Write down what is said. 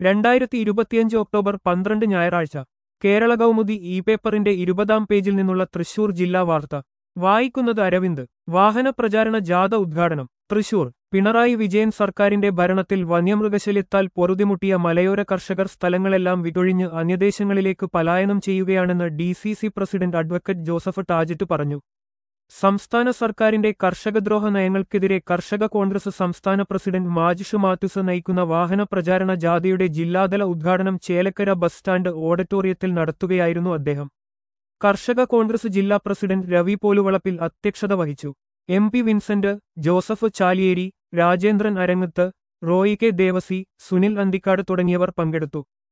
രണ്ടായിരത്തി ഇരുപത്തിയഞ്ച് ഒക്ടോബർ പന്ത്രണ്ട് ഞായറാഴ്ച കേരള കൗമുദി ഇ പേപ്പറിന്റെ ഇരുപതാം പേജിൽ നിന്നുള്ള തൃശൂർ ജില്ലാ വാർത്ത വായിക്കുന്നത് അരവിന്ദ് വാഹന പ്രചാരണ ജാഥ ഉദ്ഘാടനം തൃശൂർ പിണറായി വിജയൻ സർക്കാരിന്റെ ഭരണത്തിൽ വന്യമൃഗശല്യത്താൽ പൊറുതിമുട്ടിയ മലയോര കർഷകർ സ്ഥലങ്ങളെല്ലാം വിതൊഴിഞ്ഞ് അന്യദേശങ്ങളിലേക്ക് പലായനം ചെയ്യുകയാണെന്ന് D C C president advocate Joseph ടാജറ്റ് പറഞ്ഞു സംസ്ഥാന സർക്കാരിന്റെ കർഷകദ്രോഹ നയങ്ങൾക്കെതിരെ കർഷക കോൺഗ്രസ് സംസ്ഥാന പ്രസിഡന്റ് മാജിഷു മാത്യുസ് നയിക്കുന്ന വാഹന പ്രചാരണ ജാഥയുടെ ജില്ലാതല ഉദ്ഘാടനം ചേലക്കര ബസ് സ്റ്റാൻഡ് ഓഡിറ്റോറിയത്തിൽ നടത്തുകയായിരുന്നു അദ്ദേഹം കർഷക കോൺഗ്രസ് ജില്ലാ പ്രസിഡന്റ് രവി പോലുവളപ്പിൽ അധ്യക്ഷത വഹിച്ചു M P Vincent Joseph Chaliyeri Rajendran Arangath Roy K Devasi Sunil Anthikad തുടങ്ങിയവർ പങ്കെടുത്തു